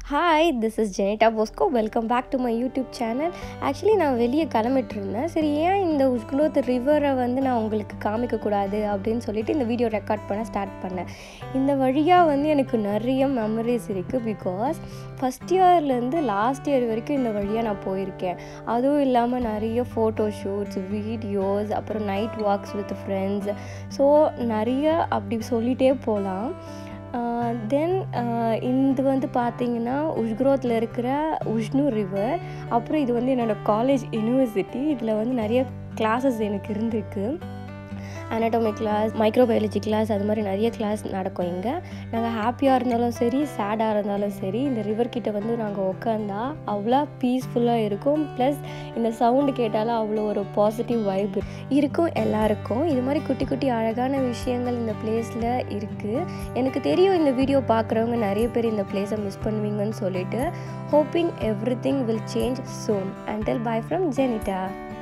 hi this is Jenita Bosco welcome back to my YouTube channel actually நான் வெளியே கிளம்பிட்டு இருந்தேன் சரி ஏன் இந்த உஷ்குலோத் ரிவரை வந்து நான் உங்களுக்கு காமிக்கக்கூடாது அப்படின்னு சொல்லிட்டு இந்த வீடியோ ரெக்கார்ட் பண்ண ஸ்டார்ட் பண்ணேன் இந்த வழியாக வந்து எனக்கு நிறைய மெமரிஸ் இருக்குது பிகாஸ் ஃபஸ்ட் இயர்லேருந்து லாஸ்ட் இயர் வரைக்கும் இந்த வழியாக நான் போயிருக்கேன் அதுவும் இல்லாமல் நிறைய ஃபோட்டோ ஷூட்ஸ் வீடியோஸ் அப்புறம் night walks with friends so நிறைய அப்படி சொல்லிகிட்டே போகலாம் தென் இது வந்து பார்த்தீங்கன்னா உஷ்குரோத்தில் இருக்கிற உஷ்ணு ரிவர் அப்புறம் இது வந்து என்னோடய காலேஜ் யூனிவர்சிட்டி இதில் வந்து நிறைய கிளாஸஸ் எனக்கு இருந்திருக்கு அனாட்டோமி கிளாஸ் மைக்ரோபயாலஜி கிளாஸ் அது மாதிரி நிறைய கிளாஸ் நடக்கும் இங்கே நாங்கள் ஹாப்பியாக இருந்தாலும் சரி சேடாக இருந்தாலும் சரி இந்த ரிவர் கிட்ட வந்து நாங்கள் உட்காந்தா அவ்வளோ பீஸ்ஃபுல்லாக இருக்கும் ப்ளஸ் இந்த சவுண்டு கேட்டாலும் அவ்வளோ ஒரு பாசிட்டிவ் வைப் இருக்கும் எல்லாருக்கும் இது மாதிரி குட்டி குட்டி அழகான விஷயங்கள் இந்த பிளேஸில் இருக்குது எனக்கு தெரியும் இந்த வீடியோ பார்க்குறவங்க நிறைய பேர் இந்த பிளேஸை மிஸ் பண்ணுவீங்கன்னு சொல்லிட்டு hoping everything will change soon until bye from Jenita